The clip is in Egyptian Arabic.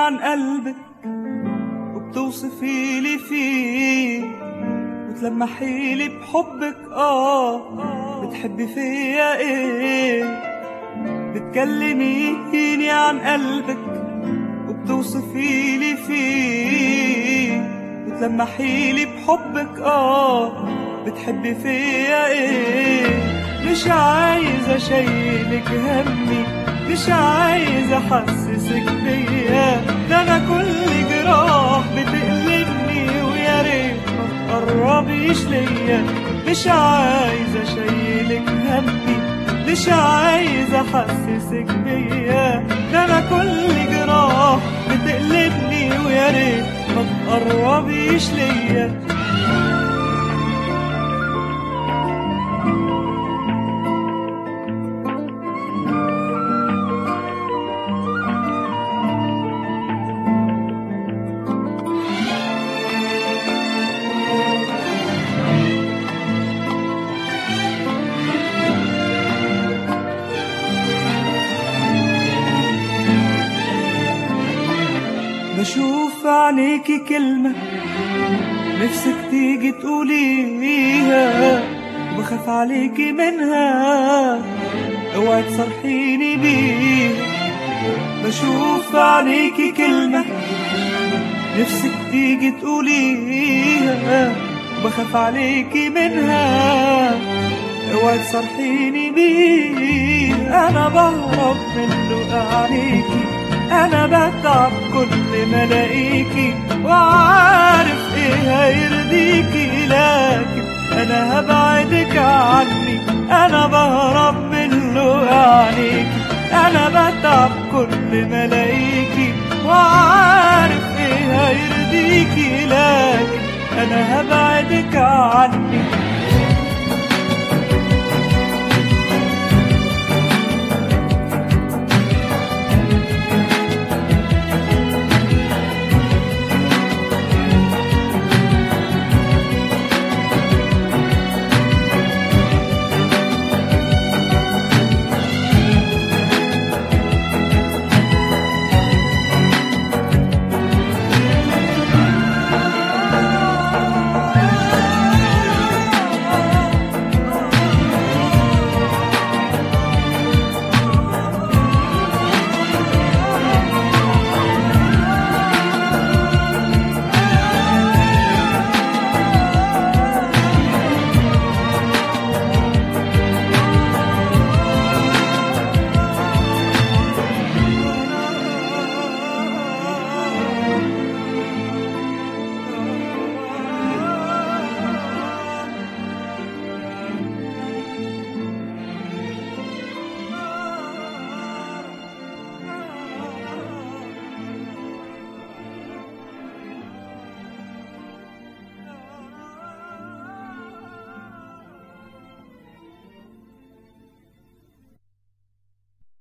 عن قلبك وبتوصفي لي فيه وتلمحي لي بحبك اه بتحبي فيا ايه بتكلميني عن قلبك وبتوصفي لي فيه وتلمحي لي بحبك اه بتحبي فيا ايه مش عايزة اشيلك همي مش عايزة احسسك بيا ده انا كل جراح بتقلبني ويا ريت ما تقربيش ليا مش عايزة اشيلك همي مش عايزة احسسك بيا ده انا كل جراح بتقلبني ويا ريت ما تقربيش ليا بشوف عينيكي كلمة نفسك تيجي تقوليها وبخاف عليكي منها اوعي تصرحيني بيها بشوف عينيكي كلمة نفسك تيجي تقوليها وبخاف عليكي منها اوعي تصرحيني بيها انا بهرب من لقى عليكي انا بتعب كل ما الاقيكي وعارف ايه هيرضيكي لكن انا هبعدك عني انا بهرب من لقى عليكي انا بتعب كل ما الاقيكي وعارف ايه هيرضيكي لكن انا هبعدك عني